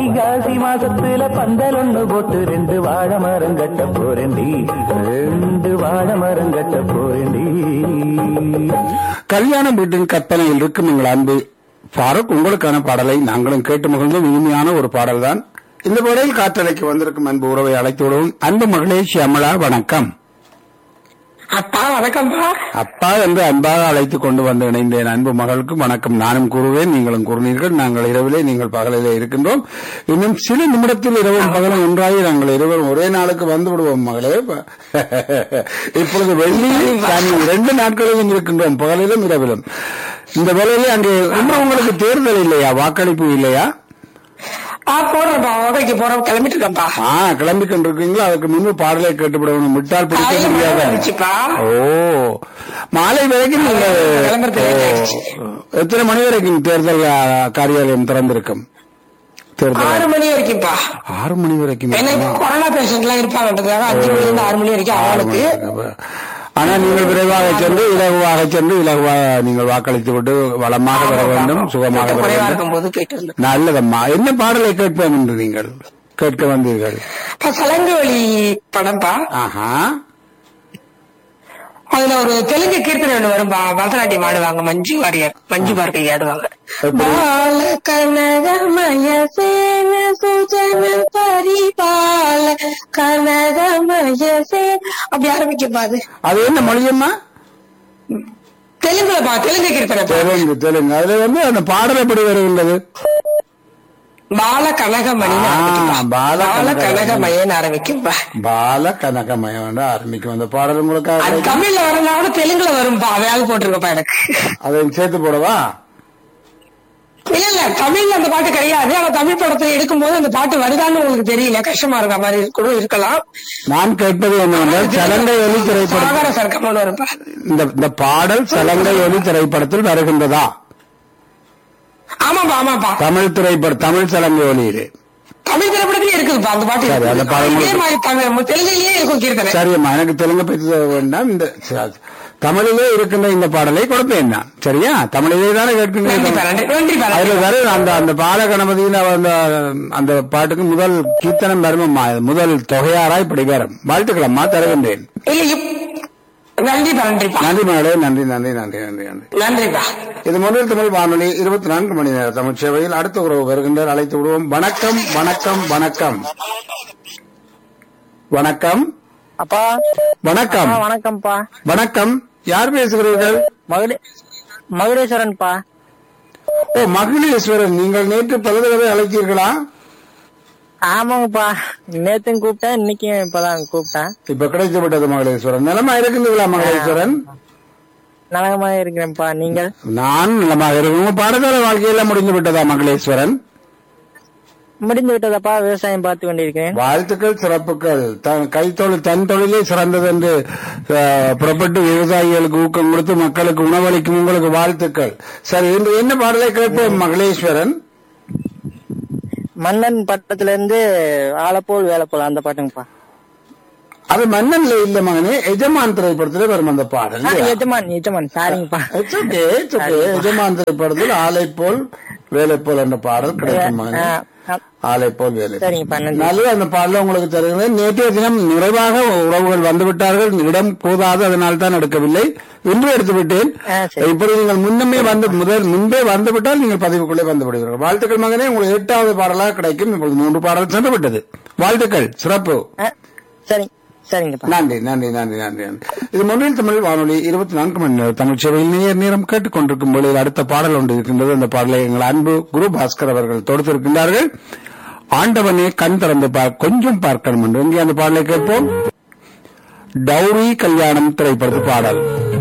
வைகாசி மாசத்துல பந்தல் ஒண்ணு போட்டு ரெண்டு வாழை மரம் கட்ட போறேன்டி ரெண்டு வாழை மரம் கட்ட போறேன்டி கல்யாண வீட்டின் கற்பனையில் இருக்கும் எங்கள் அன்பு ஃபாரூக் உங்களுக்கான பாடலை நாங்களும் கேட்டு மகிழ்ந்தோம் இனிமையான ஒரு பாடல்தான் இந்த பாடலில் காற்றலைக்கு வந்திருக்கும் அன்பு உறவை அழைத்து விடுவோம் அன்பு மகளே ஷியாமளா வணக்கம் அப்பா வணக்கம்ப்பா அப்பா என்று அன்பாக அழைத்து கொண்டு வந்து இணைந்தேன் அன்பு மகளுக்கு வணக்கம் நானும் கூறுவேன் நீங்களும் கூறினீர்கள் நாங்கள் இரவிலே நீங்கள் பகலிலே இருக்கின்றோம் இன்னும் சில நிமிடத்தில் இரவும் பகலும் ஒன்றாகி நாங்கள் இருவரும் ஒரே நாளுக்கு வந்து விடுவோம் மகளே இப்பொழுது வெள்ளி சனி இரண்டு நாட்களிலும் இருக்கின்றோம் பகலிலும் இரவிலும் இந்த வேளையிலே அங்கே இன்னும் உங்களுக்கு தேர்தல் இல்லையா வாக்களிப்பு இல்லையா ஆ போறோம்ப்பா ஓகைக்கு போறோம் கிளம்பிட்டு இருக்கேன்ப்பா ஆ கிளம்பி கொண்டிருக்கீங்களா அதுக்கு முன்பு பாடலை கேட்டுவிடணும் விட்டால் பிடிக்க காலையில மழை முடியாத வந்துச்சுப்பா. ஓ மாலை வரைக்கும் நீங்க கிளம்புறது late ஆயிடுச்சு. ஓ, எத்தனை மணி வரைக்கும் தேர்தல் ஆ, காரியாலயம் திறந்திருக்கும் தேர்தல் ஆறு மணி வரைக்கும்ப்பா ஆறு மணி வரைக்கும் ஏன்னா இருக்குமா? கொரோனா பேஷண்ட் எல்லாம் இருப்பாங்கன்றதுக்காக அஞ்சு மணில இருந்து ஆறு மணி வரைக்கும் ஆறு மணி அவனுக்கு வரைக்கும். ஆனா நீங்கள் விரைவாக சென்று இலகுவாக சென்று இலகுவாக நீங்கள் வாக்களித்து விட்டு வளமாக வர வேண்டும் சுகமாக வர குறைவா வேண்டும் இருக்கும் போது போயிட்டு இருந்தேன் நல்லதம்மா என்ன பாடலை கேட்போம் என்று நீங்கள் கேட்க வந்தீர்கள் இப்ப சலங்கவழி படம்ப்பா ஆஹா அதுல ஒரு தெலுங்கு கீர்த்தனை ஒண்ணு வரும்பா பரதநாட்டியம் ஆடுவாங்க மஞ்சு வாரியர் மஞ்சு பார்க்கை ஆடுவாங்க எப்படி? பால கனகமய சேன சுஜன பரிபால கனகமய சேன அப்படி ஆரம்பிக்கப்பா அது அது என்ன மொழியம்மா தெலுங்குலப்பா தெலுங்கு கீர்த்தனை தெலுங்கு தெலுங்கு அதுல வந்து அந்த பாடல் எப்படி வருகின்றது பால கனகமணி ஆ, பால பால கனகமணி. கனகமயன்னு ஆரம்பிக்கும்பா பால கனகமயம் என்று ஆரம்பிக்கும் அந்த பாடல் அது உங்களுக்கு தமிழ்ல வரனால தெலுங்குல வரும்பா அதையாவது போட்டிருக்கப்பா எனக்கு அதை சேர்த்து போடவா இல்ல இல்ல தமிழ்ல அந்த பாட்டு கிடையாது ஆனா தமிழ் படத்தை எடுக்கும்போது அந்த பாட்டு வருதான்னு உங்களுக்கு தெரியல கஷ்டமா இருக்க மாதிரி கூட இருக்கலாம் நான் கேட்பது என்னவென்றால் சலங்கை ஒலி திரைப்படம் சாகர சர்க்கம்னு வரும்பா இந்த இந்த பாடல் சலங்கை ஒலி திரைப்படத்தில் வருகின்றதா ஆமாப்பா ஆமாப்பா தமிழ் திரைப்பட தமிழ் சலங்கை ஒலியிலே தமிழ் திரைப்படத்திலே இருக்குதுப்பா அந்த பாட்டு சரி, அந்த இருக்குது. பாடல் இதே மட்டும். மாதிரி தமிழ் தெலுங்குலயே இருக்கும் கீர்த்தனை சரியம்மா எனக்கு தெலுங்கு பற்றி வேண்டாம் இந்த ச- தமிழிலே இருக்கின்ற இந்த பாடலை கொடுப்பேன் நான் சரியா தமிழிலே தானே நன்றிப்பா கேட்கின்றேன் நன்றி நன்றிப்பா அதுல நன்றி. வரும் அந்த அந்த பால கணபதியின் அந்த அந்த பாட்டுக்கு முதல் கீர்த்தனம் வருமம்மா முதல் தொகையாராய் இப்படி வரும் வாழ்த்துக்களம்மா தருகின்றேன் இல்ல இப்- நன்றிப்பா நன்றிப்பா நன்றி மேலே நன்றி நன்றி நன்றி நன்றி நன்றி நன்றிப்பா இது முதல் தமிழ் வானொலி இருபத்தி நான்கு மணி நேர தமிழ் சேவையில் அடுத்த உறவு வருகின்றார் அழைத்து விடுவோம் வணக்கம் வணக்கம் வணக்கம் வணக்கம் அப்பா வணக்கம் அப்பா, வணக்கம்ப்பா வணக்கம் யார் பேசுகிறீர்கள் மகுடே மகுடேஸ்வரன்ப்பா ஓ மகிழேஸ்வரன் நீங்கள் நேற்று பல தடவை அழைத்தீர்களா ஆமாங்கப்பா நேத்தும் கூப்பிட்டேன் இன்னைக்கும் இப்பதான் கூப்பிட்டேன் இப்ப கிடைத்து விட்டது மகளேஸ்வரன் நலமா இருக்குங்களா மகளேஸ்வரன் நலகமா இருக்கிறேன்ப்பா நீங்கள் நான் நலமாக இருக்கேன் உங்க பாடசாலை வாழ்க்கையெல்லாம் முடிந்து விட்டதா மகளேஸ்வரன் முடிந்து விட்டதப்பா விவசாயம் பார்த்து கொண்டிருக்கிறேன் வாழ்த்துக்கள் சிறப்புகள் தன் கைத்தொழில் தன் தொழிலே சிறந்தது என்று அஹ், புறப்பட்டு விவசாயிகளுக்கு ஊக்கம் கொடுத்து மக்களுக்கு உணவளிக்கும் உங்களுக்கு வாழ்த்துக்கள் சரி இன்று என்ன பாடலை கேட்போம் மகளேஸ்வரன் மன்னன் பட்டத்துல இருந்து ஆளப்போல் வேலைப்போல் அந்த பாட்டுங்கப்பா அது மன்னன்ல இல்ல மகனே எஜமான் திரைப்படத்திலே வரும் அந்த பாடல் ஆ, எஜமான் எஜமான் சாரிங்கப்பா It's okay, it's okay. எஜமான் திரைப்படத்தில் ஆலை போல் வேலை போல் என்ற பாடல் கிடைக்கும் மகனே ஆ, ஆ, ஆலை போல் வேலை சரிங்கப்பா நன்றி நல்லது அந்த பாடல உங்களுக்கு தருகிறேன் நேற்றைய தினம் நிறைவாக உறவுகள் வந்து விட்டார்கள் இடம் போதாது அதனால் தான் எடுக்கவில்லை இன்று எடுத்து விட்டேன் ஆ, சரி. இப்படி நீங்கள் முன்னமே வந்து முதல் முன்பே வந்து விட்டால் நீங்கள் பதிவுக்குள்ளே வந்து விடுவீர்கள் வாழ்த்துக்கள் மகனே உங்களுக்கு எட்டாவது பாடலாக கிடைக்கும் இப்பொழுது மூன்று பாடல் சென்று விட்டது வாழ்த்துக்கள் சிறப்பு ஆ, சரி சரிங்கப்பா நன்றி நன்றி நன்றி நன்றி நன்றி இது மொழியில் தமிழ் வானொலி இருபத்தி நான்கு மணி நேரம் தமிழ் சேவையில் நேர் நேரம் கேட்டுக்கொண்டிருக்கும் பொழுது அடுத்த பாடல் ஒன்று இருக்கின்றது அந்த பாடலை எங்கள் அன்பு குரு பாஸ்கர் அவர்கள் தொடுத்திருக்கின்றார்கள் ஆண்டவனே கண் திறந்து பார் கொஞ்சம் பார்க்கணும் என்று இங்கே அந்த பாடலை கேட்போம் டௌரி கல்யாணம் திரைப்படத்து பாடல்